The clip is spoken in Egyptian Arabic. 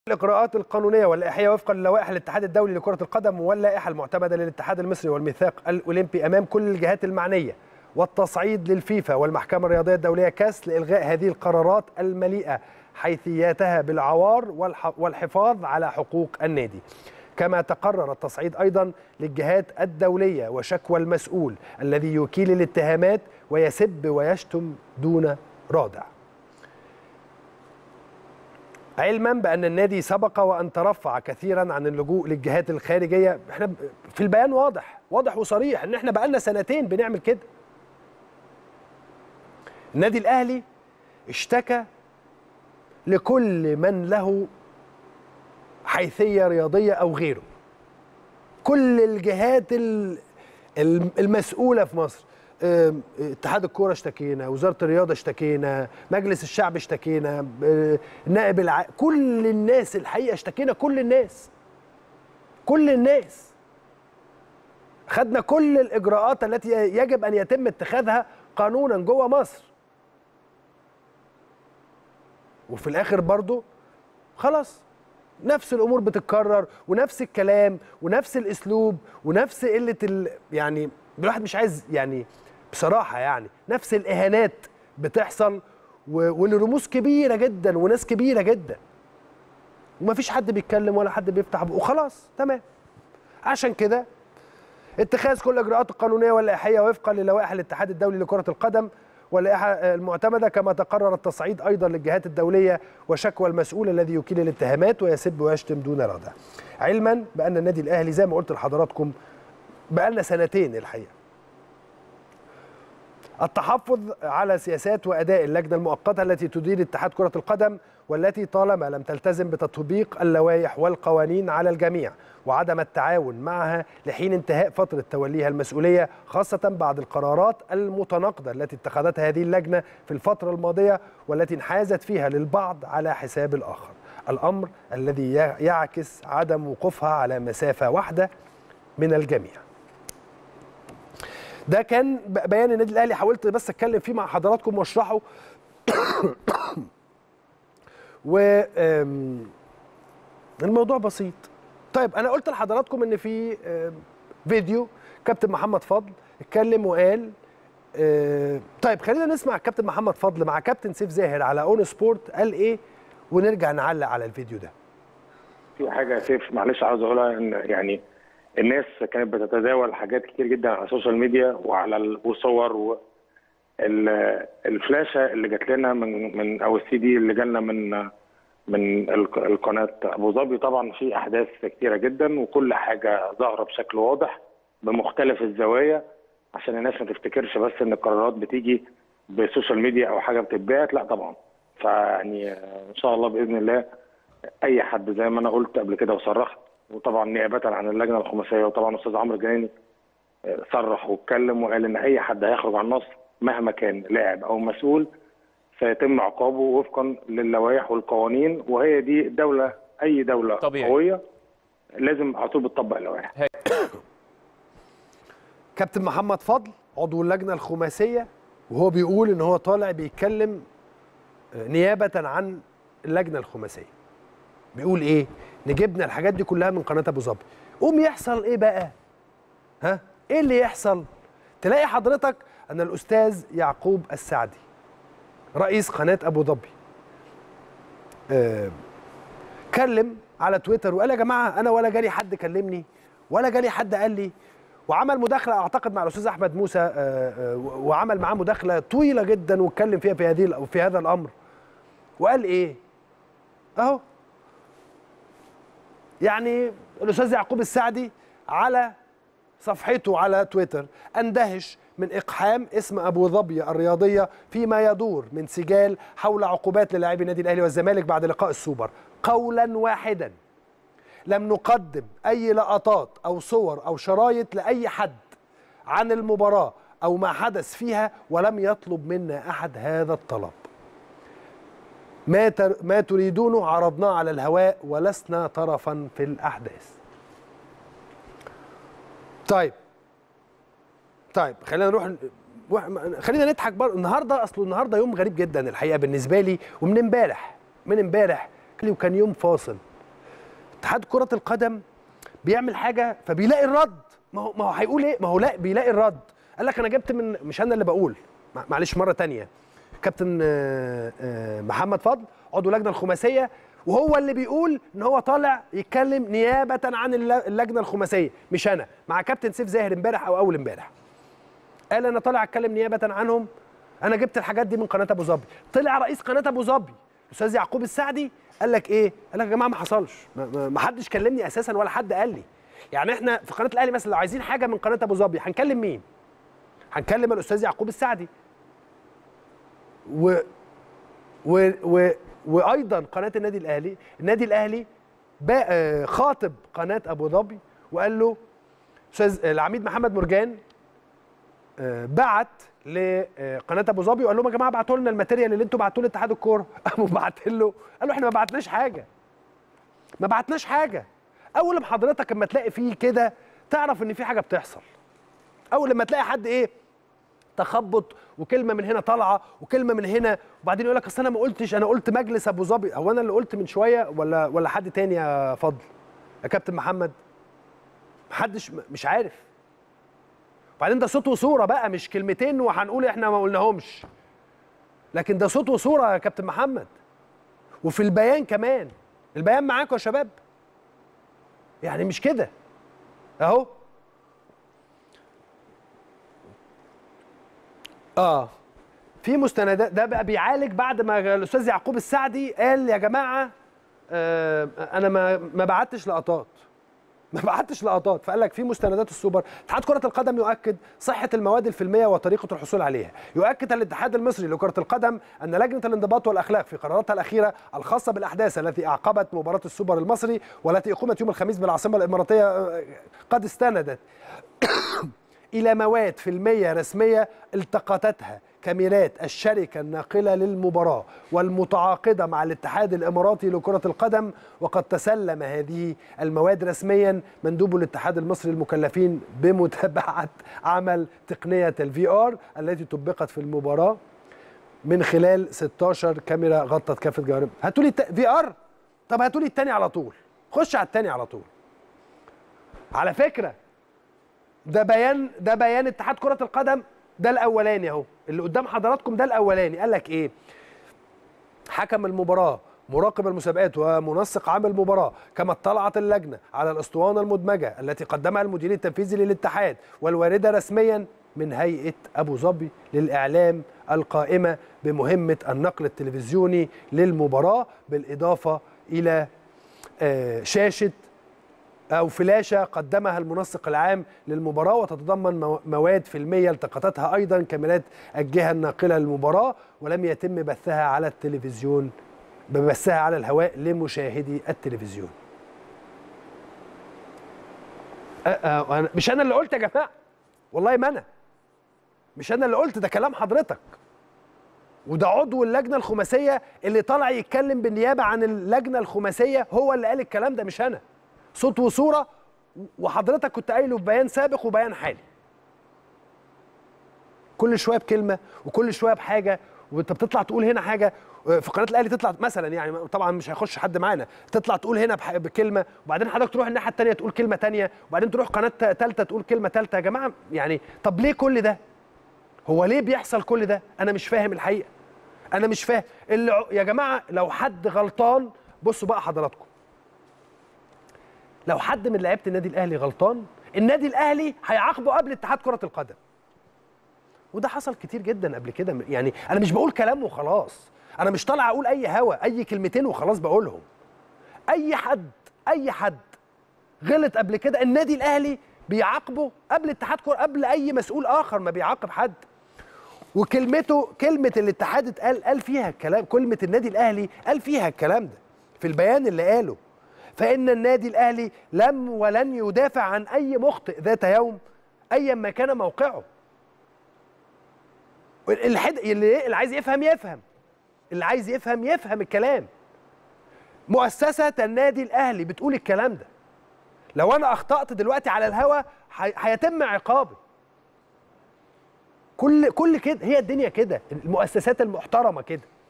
الإجراءات القانونية واللائحية وفقا للوائح الاتحاد الدولي لكرة القدم واللائحة المعتمدة للاتحاد المصري والميثاق الأولمبي أمام كل الجهات المعنية والتصعيد للفيفا والمحكمة الرياضية الدولية كاس لإلغاء هذه القرارات المليئة حيثياتها بالعوار والحفاظ على حقوق النادي كما تقرر التصعيد أيضا للجهات الدولية وشكوى المسؤول الذي يكيل الاتهامات ويسب ويشتم دون رادع علما بان النادي سبق وان ترفع كثيرا عن اللجوء للجهات الخارجيه احنا في البيان واضح واضح وصريح ان احنا بقالنا سنتين بنعمل كده النادي الاهلي اشتكى لكل من له حيثيه رياضيه او غيره كل الجهات المسؤوله في مصر اتحاد الكوره اشتكينا وزاره الرياضه اشتكينا مجلس الشعب اشتكينا نائب الع... كل الناس الحقيقه اشتكينا كل الناس كل الناس خدنا كل الاجراءات التي يجب ان يتم اتخاذها قانونا جوه مصر وفي الاخر برضو خلاص نفس الامور بتتكرر ونفس الكلام ونفس الاسلوب ونفس قله ال... يعني الواحد مش عايز يعني بصراحه يعني نفس الاهانات بتحصل ولرموز كبيره جدا وناس كبيره جدا ومفيش حد بيتكلم ولا حد بيفتح بقه وخلاص تمام عشان كده اتخاذ كل الاجراءات القانونيه واللائحيه وفقا للوائح الاتحاد الدولي لكره القدم واللائحه المعتمده كما تقرر التصعيد ايضا للجهات الدوليه وشكوى المسؤول الذي يكيل الاتهامات ويسب ويشتم دون ردع علما بان النادي الاهلي زي ما قلت لحضراتكم بقالنا سنتين الحقيقه التحفظ على سياسات واداء اللجنه المؤقته التي تدير اتحاد كره القدم والتي طالما لم تلتزم بتطبيق اللوائح والقوانين على الجميع وعدم التعاون معها لحين انتهاء فتره توليها المسؤوليه خاصه بعد القرارات المتناقضه التي اتخذتها هذه اللجنه في الفتره الماضيه والتي انحازت فيها للبعض على حساب الاخر الامر الذي يعكس عدم وقوفها على مسافه واحده من الجميع ده كان بيان النادي الاهلي حاولت بس اتكلم فيه مع حضراتكم واشرحه و الموضوع بسيط طيب انا قلت لحضراتكم ان في فيديو كابتن محمد فضل اتكلم وقال طيب خلينا نسمع الكابتن محمد فضل مع كابتن سيف زاهر على اون سبورت قال ايه ونرجع نعلق على الفيديو ده في حاجه يا سيف معلش عاوز اقولها ان يعني الناس كانت بتتداول حاجات كتير جدا على السوشيال ميديا وعلى الصور و الفلاشه اللي جات لنا من من او السي دي اللي جالنا من من القناه ابو ظبي طبعا في احداث كتيره جدا وكل حاجه ظاهره بشكل واضح بمختلف الزوايا عشان الناس ما تفتكرش بس ان القرارات بتيجي بالسوشيال ميديا او حاجه بتتبعت لا طبعا فيعني ان شاء الله باذن الله اي حد زي ما انا قلت قبل كده وصرحت وطبعا نيابه عن اللجنه الخماسيه وطبعا استاذ عمرو الجناني صرح واتكلم وقال ان اي حد هيخرج عن النص مهما كان لاعب او مسؤول سيتم عقابه وفقا للوائح والقوانين وهي دي الدوله اي دوله طبيعي. قويه لازم على طول بتطبق اللوائح كابتن محمد فضل عضو اللجنه الخماسيه وهو بيقول ان هو طالع بيتكلم نيابه عن اللجنه الخماسيه بيقول ايه نجيبنا الحاجات دي كلها من قناه ابو ظبي قوم يحصل ايه بقى ها ايه اللي يحصل تلاقي حضرتك ان الاستاذ يعقوب السعدي رئيس قناه ابو ظبي آه كلم على تويتر وقال يا جماعه انا ولا جالي حد كلمني ولا جالي حد قال لي وعمل مداخله اعتقد مع الاستاذ احمد موسى آه آه وعمل معاه مداخله طويله جدا واتكلم فيها في هذه في هذا الامر وقال ايه اهو يعني الاستاذ يعقوب السعدي على صفحته على تويتر اندهش من اقحام اسم ابو ظبي الرياضيه فيما يدور من سجال حول عقوبات للاعبي النادي الاهلي والزمالك بعد لقاء السوبر قولا واحدا لم نقدم اي لقطات او صور او شرايط لاي حد عن المباراه او ما حدث فيها ولم يطلب منا احد هذا الطلب ما تر... ما تريدونه عرضناه على الهواء ولسنا طرفا في الاحداث طيب طيب خلينا نروح خلينا نضحك بر... النهارده اصله النهارده يوم غريب جدا الحقيقه بالنسبه لي ومن امبارح من امبارح وكان يوم فاصل اتحاد كره القدم بيعمل حاجه فبيلاقي الرد ما هو ما هو هيقول ايه ما هو لا بيلاقي الرد قال لك انا جبت من مش انا اللي بقول مع- معلش مره تانية كابتن آه، آه، محمد فضل عضو اللجنه الخماسيه وهو اللي بيقول ان هو طالع يتكلم نيابه عن الل- اللجنه الخماسيه مش انا مع كابتن سيف زاهر امبارح او اول امبارح قال انا طالع اتكلم نيابه عنهم انا جبت الحاجات دي من قناه ابو ظبي طلع رئيس قناه ابو ظبي الاستاذ يعقوب السعدي قال لك ايه قال لك يا جماعه ما حصلش ما- ما ما حدش كلمني اساسا ولا حد قال لي يعني احنا في قناه الاهلي مثلا لو عايزين حاجه من قناه ابو ظبي هنكلم مين هنكلم الاستاذ يعقوب السعدي و و و وايضا قناه النادي الاهلي النادي الاهلي با- آه، خاطب قناه ابو ظبي وقال له استاذ العميد محمد مرجان آه، بعت لقناه ابو ظبي وقال لهم يا جماعه ابعتوا لنا الماتيريال اللي انتوا بعتوه لاتحاد الكوره قاموا باعتين له قال له احنا ما بعتناش حاجه ما بعتناش حاجه اول ما حضرتك اما تلاقي فيه كده تعرف ان في حاجه بتحصل اول لما تلاقي حد ايه تخبط وكلمه من هنا طالعه وكلمه من هنا وبعدين يقول لك اصل انا ما قلتش انا قلت مجلس ابو ظبي هو انا اللي قلت من شويه ولا ولا حد تاني يا فضل يا كابتن محمد محدش مش عارف وبعدين ده صوت وصوره بقى مش كلمتين وهنقول احنا ما قلناهمش لكن ده صوت وصوره يا كابتن محمد وفي البيان كمان البيان معاكم يا شباب يعني مش كده اهو اه في مستندات ده بقى بيعالج بعد ما الاستاذ يعقوب السعدي قال يا جماعه آه انا ما ما بعتش لقطات ما بعتش لقطات فقال لك في مستندات السوبر اتحاد كره القدم يؤكد صحه المواد الفيلميه وطريقه الحصول عليها يؤكد الاتحاد المصري لكره القدم ان لجنه الانضباط والاخلاق في قراراتها الاخيره الخاصه بالاحداث التي اعقبت مباراه السوبر المصري والتي اقيمت يوم الخميس بالعاصمه الاماراتيه آه، قد استندت إلى مواد فيلمية رسمية التقطتها كاميرات الشركة الناقلة للمباراة والمتعاقدة مع الاتحاد الإماراتي لكرة القدم وقد تسلم هذه المواد رسميا مندوب الاتحاد المصري المكلفين بمتابعة عمل تقنية الفي ار التي طبقت في المباراة من خلال 16 كاميرا غطت كافة جوانب هاتوا لي في ار طب هاتوا لي التاني على طول خش على التاني على طول على فكره ده بيان ده بيان اتحاد كرة القدم ده الأولاني أهو اللي قدام حضراتكم ده الأولاني قال لك إيه؟ حكم المباراة مراقب المسابقات ومنسق عام المباراة كما اطلعت اللجنة على الأسطوانة المدمجة التي قدمها المدير التنفيذي للاتحاد والواردة رسميا من هيئة أبو ظبي للإعلام القائمة بمهمة النقل التلفزيوني للمباراة بالإضافة إلى آه، شاشة أو فلاشة قدمها المنسق العام للمباراة وتتضمن مو- مواد فيلمية التقطتها أيضا كاميرات الجهة الناقلة للمباراة ولم يتم بثها على التلفزيون ببثها على الهواء لمشاهدي التلفزيون أ- أ- أنا- مش أنا اللي قلت يا جماعة والله ما أنا مش أنا اللي قلت ده كلام حضرتك وده عضو اللجنة الخماسية اللي طلع يتكلم بالنيابة عن اللجنة الخماسية هو اللي قال الكلام ده مش أنا صوت وصورة وحضرتك كنت قايله في بيان سابق وبيان حالي كل شويه بكلمه وكل شويه بحاجه وانت بتطلع تقول هنا حاجه في قناه الاهلي تطلع مثلا يعني طبعا مش هيخش حد معانا تطلع تقول هنا بح- بكلمه وبعدين حضرتك تروح الناحيه الثانيه تقول كلمه ثانيه وبعدين تروح قناه ثالثه تقول كلمه ثالثه يا جماعه يعني طب ليه كل ده هو ليه بيحصل كل ده انا مش فاهم الحقيقه انا مش فاهم اللي ع- يا جماعه لو حد غلطان بصوا بقى حضراتكم لو حد من لعيبه النادي الاهلي غلطان النادي الاهلي هيعاقبه قبل اتحاد كره القدم وده حصل كتير جدا قبل كده يعني انا مش بقول كلام وخلاص انا مش طالع اقول اي هوا اي كلمتين وخلاص بقولهم اي حد اي حد غلط قبل كده النادي الاهلي بيعاقبه قبل اتحاد كره قبل اي مسؤول اخر ما بيعاقب حد وكلمته كلمه الاتحاد اتقال قال فيها الكلام كلمه النادي الاهلي قال فيها الكلام ده في البيان اللي قاله فان النادي الاهلي لم ولن يدافع عن اي مخطئ ذات يوم ايا ما كان موقعه الحد... اللي اللي عايز يفهم يفهم اللي عايز يفهم يفهم الكلام مؤسسة النادي الأهلي بتقول الكلام ده لو أنا أخطأت دلوقتي على الهوا هي- هيتم عقابي كل كل كده هي الدنيا كده المؤسسات المحترمة كده